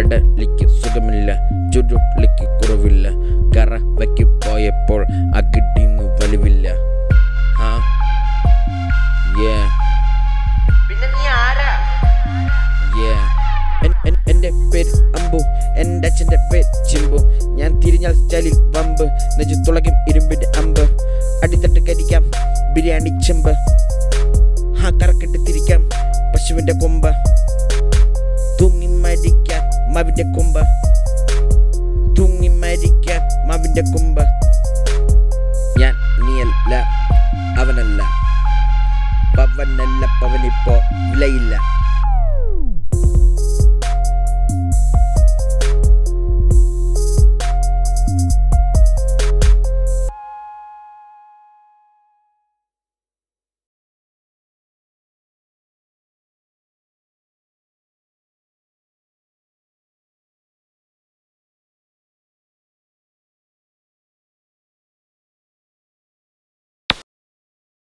കടലിക്ക് സുഖമില്ല ചുരുളിക്ക് കുറവില്ല കറവയ്ക്ക് പോയപ്പോൾ അകിടിന്ന് വലിവില്ല ആ yeah പിന്നെ നീ ആരാ yeah എൻ- എൻ- എന്റെ പേര് അമ്പു എൻ്റെ അച്ഛൻ്റെ പേര് ചിമ്പു ഞാൻ തിരിഞ്ഞാൽ സ്റ്റൈലിൽ വമ്പ് നെജു തുളയ്ക്കും ഇരുമ്പിന്റെ അമ്പ് അടിത്തട്ട് കരിക്കാം ബിരിയാണി ചെമ്പ് ആ കറക്കിട്ട് തിരിക്കാം പശുവിന്റെ കൊമ്പ് തൂങ്ങി മരിക്കാൻ മാവിന്റെ കൊമ്പ് തൂങ്ങി മരിക്കാൻ മാവിന്റെ കൊമ്പ് ഞാൻ നീയല്ല അവനല്ല പവനല്ല പവനിപ്പോ വിലയില്ല